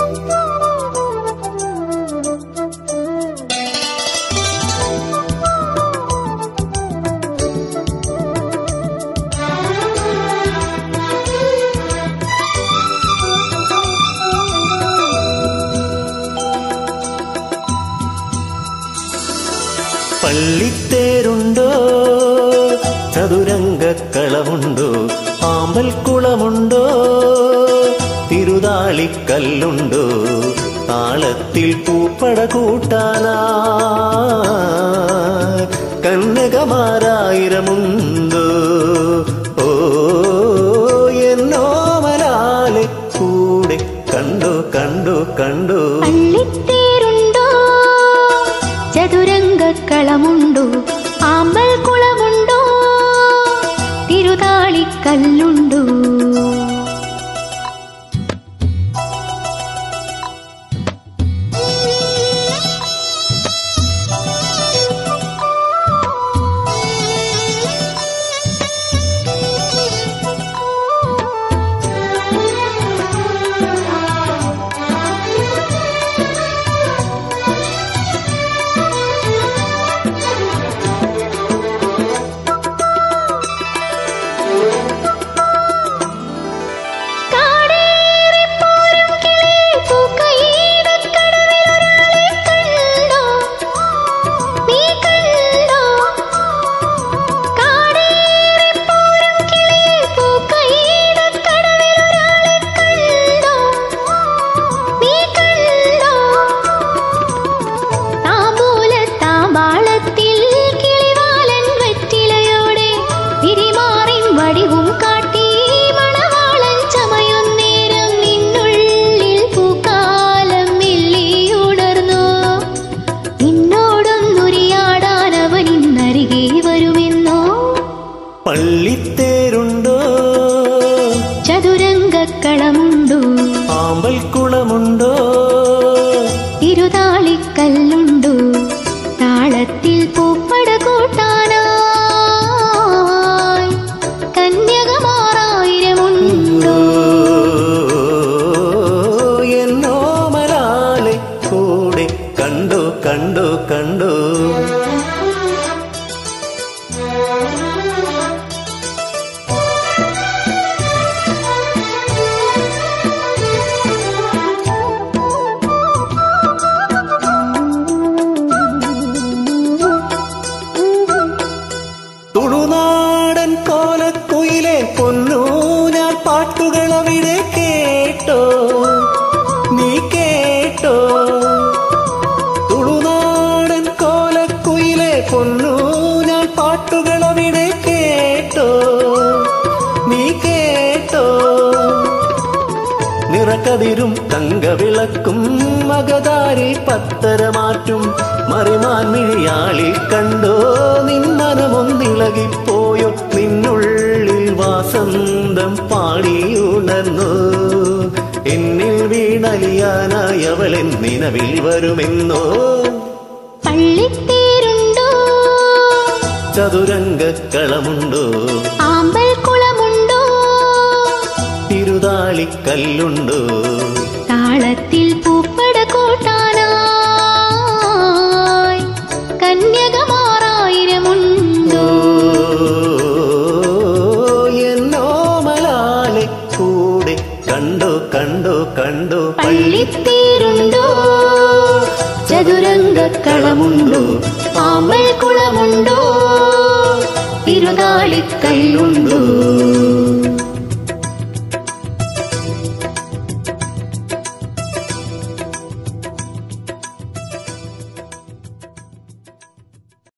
പള്ളിത്തേരുണ്ടോ ചതുരംഗക്കളമുണ്ടോ ആമ്പൽക്കുളമുണ്ടോ തിരുതാളിക്കല്ലുണ്ടോ താളത്തിൽ പൂപ്പട കൂട്ടാനാ കന്നകമാരായിരമുണ്ടോ ഓ എന്നോ മലാലെ കൂടെ കണ്ടു കണ്ടു കണ്ടു പള്ളിത്തേരുണ്ടോ ചതുരംഗക്കളമുണ്ടോ ആമ്പൽ കുളമുണ്ടോ തിരുതാളിക്കല്ലുണ്ടോ കാടേറിപ്പോരും കിളി പൂക്കൈതക്കടവിലൊരാളെ കണ്ടോ? നീ കണ്ടോ? കാടേറിപ്പോരും കിളി പൂക്കൈതക്കടവിലൊരാളെ കണ്ടോ? നീ കണ്ടോ? താമ്പൂലത്താമ്പാളത്തിൽ കിളിവാലൻ വെറ്റിലയോടെ തിരിമാറിൻ വടിവും കാട്ടി മണവാളൻ ചമയും നേരം നിന്നുള്ളിൽ പൂക്കാലം മെല്ലിയുണർന്നു നിന്നോടൊന്നുരിയാടാൻ അവൻ ഇന്നരികെ വരുമെന്നോ പള്ളിത്തേരുണ്ടോ ചതുരംഗക്കളമുണ്ടോ ആമ്പൽക്കുളമുണ്ടോ തിരുതാളിക്കല്ലുണ്ടോ താളത്തിൽ പൂപ്പട കൂട്ടാനായി കന്യകമാറായിരമുണ്ടോ എന്നോ മലാലെ കൂടെ കണ്ടു കണ്ടു കണ്ടു തുളുനാടൻ കോലക്കുയിലെ പൊന്നു ഞാൻ പാട്ടുകൾ അവിടെ കേട്ടോ നീ കേട്ടോ തുളുനാടൻ കോലക്കുയിലെ പൊന്നു ഞാൻ പാട്ടുകൾ അവിടെ കേട്ടോ നീ കേട്ടോ നിറക്കതിരും തങ്കവിളക്കും മകതാരി പത്തരമാറ്റും മറിമാൻ മിഴിയാളിൽ കണ്ടോ നിൻ മനമൊന്നിളകിപ്പോയോ നിന്നുള്ളിൽ വാസന്തം പാടിയുണർന്നു എന്നിൽ വീണലിയാനായി അവളെൻ നിലവിൽ വരുമെന്നോ പള്ളിത്തേരുണ്ടോ ചതുരംഗക്കളമുണ്ടോ ആമ്പൽ കുളമുണ്ടോ തിരുതാളിക്കല്ലുണ്ടോ താളത്തിൽ പൂപ്പട കൂട്ടാനായി കന്യകമാറായിരമുണ്ടോ എന്നോ മലാലെ കൂടെ കണ്ടു കണ്ടു കണ്ടു പള്ളിത്തേരുണ്ടോ ചതുരംഗക്കളമുണ്ടോ ആമ്പൽ കുളമുണ്ടോ തിരുതാളിക്കല്ലുണ്ടോ